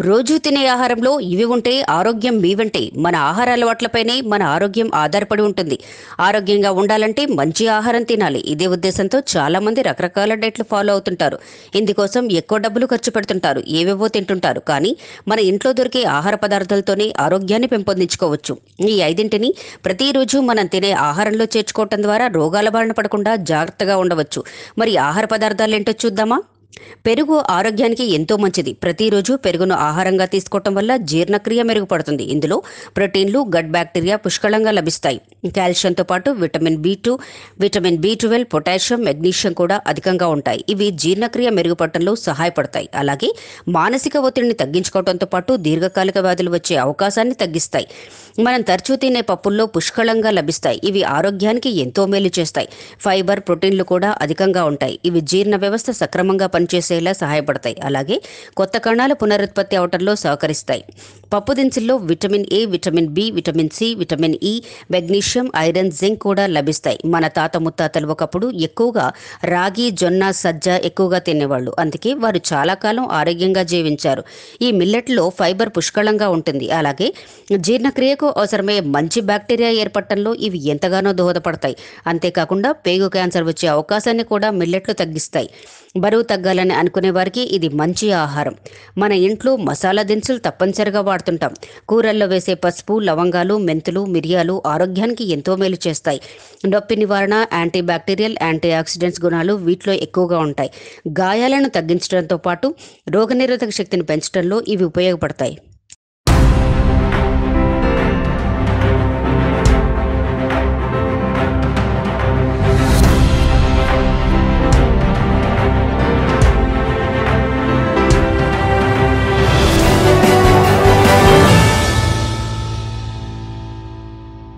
రోజు తినే ఆహారంలో ఇవి ఉంటే ఆరోగ్యం మీ వెంటే మన ఆహార అలవాట్లపైనే మన ఆరోగ్యం ఆధారపడి ఉంటుంది ఆరోగ్యంగా ఉండాలంటే మంచి ఆహారం తినాలి ఇదే ఉద్దేశంతో చాలా మంది రకరకాల డైట్లు ఫాలో అవుతుంటారు ఇందుకోసం ఎక్కువ డబ్బులు ఖర్చు పెడుతుంటారు ఏవేవో తింటుంటారు కానీ మన ఇంట్లో దొరికే ఆహార పదార్థాలతోనే ఆరోగ్యాన్ని పెంపొందించుకోవచ్చు ఈ ఐదింటిని ప్రతిరోజు మనం తినే ఆహారంలో చేర్చుకోవటం ద్వారా రోగాల బారిన పడకుండా జాగ్రత్తగా ఉండవచ్చు మరి ఆహార పదార్థాలు ఏంటో చూద్దామా పెరుగు ఆరోగ్యానికి ఎంతో మంచిది ప్రతిరోజు పెరుగును ఆహారంగా తీసుకోవటం వల్ల జీర్ణక్రియ మెరుగుపడుతుంది ఇందులో ప్రోటీన్లు గట్ బ్యాక్టీరియా పుష్కలంగా లభిస్తాయి కాల్షియంతో పాటు vitamin B two vitamin B twelve potassium magnesium కూడా అధికంగా ఉంటాయి ఇవి జీర్ణక్రియ మెరుగుపడటంలో సహాయపడతాయి అలాగే మానసిక ఒత్తిడిని తగ్గించుకోవడంతో పాటు దీర్ఘకాలిక వ్యాధులు వచ్చే అవకాశాన్ని తగ్గిస్తాయి మనం తరచూ తినే పప్పుల్లో పుష్కలంగా లభిస్తాయి ఇవి ఆరోగ్యానికి ఎంతో మేలు చేస్తాయి ఫైబర్ ప్రోటీన్లు కూడా అధికంగా ఉంటాయి ఇవి జీర్ణ వ్యవస్థ సక్రమంగా పనిచేసేలా సహాయపడతాయి అలాగే కొత్త కణాల పునరుత్పత్తి అవటంలో సహకరిస్తాయి పప్పు దినుసుల్లో vitamin A vitamin B vitamin C vitamin E magnesium iron zinc కూడా లభిస్తాయి మన తాత ముత్తాతలు ఒకప్పుడు ఎక్కువగా రాగి జొన్న సజ్జ ఎక్కువగా తినేవాళ్ళు అందుకే వారు చాలా కాలం ఆరోగ్యంగా జీవించారు ఈ మిల్లెట్లో ఫైబర్ పుష్కలంగా ఉంటుంది అలాగే జీర్ణక్రియకు అవసరమయ్యే మంచి బ్యాక్టీరియా ఏర్పడటంలో ఇవి ఎంతగానో దోహదపడతాయి అంతేకాకుండా పేగు క్యాన్సర్ వచ్చే అవకాశాన్ని కూడా మిల్లెట్లు తగ్గిస్తాయి బరువు తగ్గాలని అనుకునే వారికి ఇది మంచి ఆహారం మన ఇంట్లో మసాలా దినుసులు తప్పనిసరిగా వాడుతుంటాం కూరల్లో వేసే పసుపు లవంగాలు మెంతులు మిరియాలు ఆరోగ్యానికి ఎంతో మేలు చేస్తాయి నొప్పి నివారణ యాంటీ బ్యాక్టీరియల్ యాంటీ ఆక్సిడెంట్స్ గుణాలు వీటిలో ఎక్కువగా ఉంటాయి గాయాలను తగ్గించడంతో పాటు రోగనిరోధక శక్తిని పెంచడంలో ఇవి ఉపయోగపడతాయి